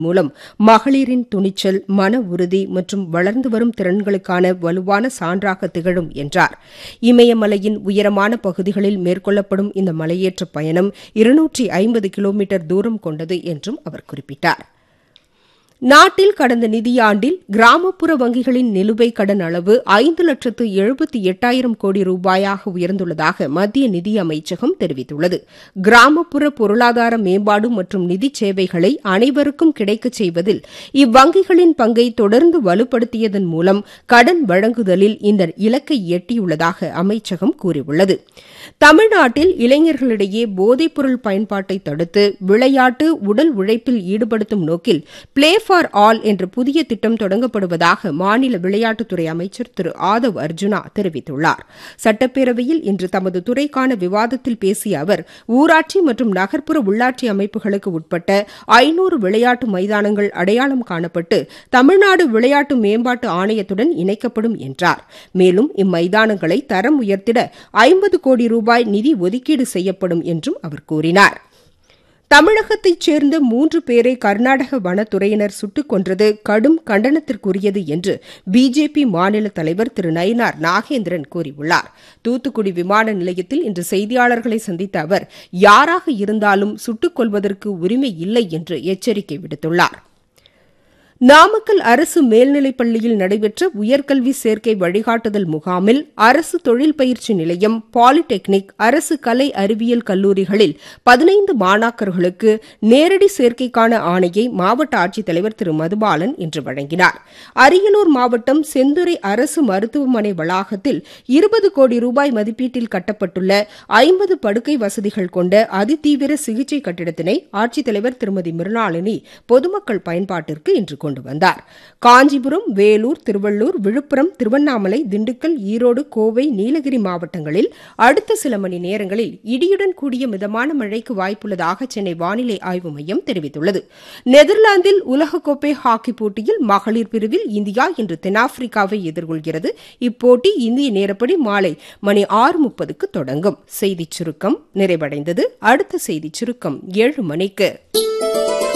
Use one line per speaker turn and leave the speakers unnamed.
மூலம் மகளிரின் துணிச்சல் மன உறுதி மற்றும் வளர்ந்து வரும் திறன்களுக்கான வலுவான சான்றாக திகழும் என்றார் இமயமலையின் உயரமான பகுதிகளில் மேற்கொள்ளப்படும் இந்த மலையேற்ற பயணம் இருநூற்றி ஐம்பது கிலோமீட்டர் தூரம் கொண்டது என்றும் அவர் குறிப்பிட்டார் நாட்டில் கடந்த நிதியாண்டில் கிராமப்புற வங்கிகளின் நிலுவைக் கடன் அளவு ஐந்து லட்சத்து எழுபத்தி எட்டாயிரம் கோடி ரூபாயாக உயர்ந்துள்ளதாக மத்திய நிதி அமைச்சகம் தெரிவித்துள்ளது கிராமப்புற பொருளாதார மேம்பாடு மற்றும் நிதி சேவைகளை அனைவருக்கும் கிடைக்கச் செய்வதில் இவ்வங்கிகளின் பங்கை தொடர்ந்து வலுப்படுத்தியதன் மூலம் கடன் வழங்குதலில் இந்த இலக்கை எட்டியுள்ளதாக அமைச்சகம் கூறியுள்ளது தமிழ்நாட்டில் இளைஞர்களிடையே போதைப்பொருள் பயன்பாட்டை தடுத்து விளையாட்டு உடல் உழைப்பில் ஈடுபடுத்தும் நோக்கில் பிளே ஃபார் ஆல் என்ற புதிய திட்டம் தொடங்கப்படுவதாக மாநில விளையாட்டுத்துறை அமைச்சர் திரு ஆதவ் அர்ஜுனா தெரிவித்துள்ளார் சட்டப்பேரவையில் இன்று தமது துறைக்கான விவாதத்தில் பேசிய அவர் ஊராட்சி மற்றும் நகர்ப்புற உள்ளாட்சி அமைப்புகளுக்கு உட்பட்ட ஐநூறு விளையாட்டு மைதானங்கள் அடையாளம் காணப்பட்டு தமிழ்நாடு விளையாட்டு மேம்பாட்டு ஆணையத்துடன் இணைக்கப்படும் என்றார் மேலும் இம்மைதானங்களை தரம் உயர்த்திட ஐம்பது கோடி ரூபாய் நிதி ஒதுக்கீடு செய்யப்படும் என்றும் அவர் கூறினார் தமிழகத்தைச் சேர்ந்த மூன்று பேரை கர்நாடக வனத்துறையினர் சுட்டுக் கொன்றது கடும் கண்டனத்திற்குரியது என்று பிஜேபி மாநில தலைவர் திரு நயினார் நாகேந்திரன் கூறியுள்ளார் தூத்துக்குடி விமான நிலையத்தில் இன்று செய்தியாளர்களை சந்தித்த அவர் யாராக இருந்தாலும் சுட்டுக் கொள்வதற்கு உரிமை இல்லை என்று எச்சரிக்கை விடுத்துள்ளார் நாமக்கல் அரசு மேல்நிலைப் பள்ளியில் நடைபெற்ற உயர்கல்வி சேர்க்கை வழிகாட்டுதல் முகாமில் அரசு தொழில் பயிற்சி நிலையம் பாலிடெக்னிக் அரசு கலை அறிவியல் கல்லூரிகளில் பதினைந்து மாணாக்கர்களுக்கு நேரடி சேர்க்கைக்கான ஆணையை மாவட்ட ஆட்சித்தலைவர் திரு மதுபாலன் இன்று வழங்கினார் அரியலூர் மாவட்டம் செந்துறை அரசு மருத்துவமனை வளாகத்தில் இருபது கோடி ரூபாய் மதிப்பீட்டில் கட்டப்பட்டுள்ள ஐம்பது படுக்கை வசதிகள் கொண்ட அதிதீவிர சிகிச்சை கட்டிடத்தினை ஆட்சித்தலைவர் திருமதி மிருணாளினி பொதுமக்கள் பயன்பாட்டிற்கு இன்று கொண்டு வந்தார் காஞ்சிபுரம் வேலூர் திருவள்ளூர் விழுப்புரம் திருவண்ணாமலை திண்டுக்கல் ஈரோடு கோவை நீலகிரி மாவட்டங்களில் அடுத்த சில மணி நேரங்களில் இடியுடன் கூடிய மிதமான மழைக்கு வாய்ப்புள்ளதாக சென்னை வானிலை ஆய்வு மையம் தெரிவித்துள்ளது நெதர்லாந்தில் உலகக்கோப்பை ஹாக்கி போட்டியில் மகளிர் பிரிவில் இந்தியா இன்று தென்னாப்பிரிக்காவை எதிர்கொள்கிறது இப்போட்டி இந்திய நேரப்படி மாலை மணி ஆறு முப்பதுக்கு தொடங்கும் செய்திச் சுருக்கம் நிறைவடைந்தது அடுத்த செய்திச் சுருக்கம் ஏழு மணிக்கு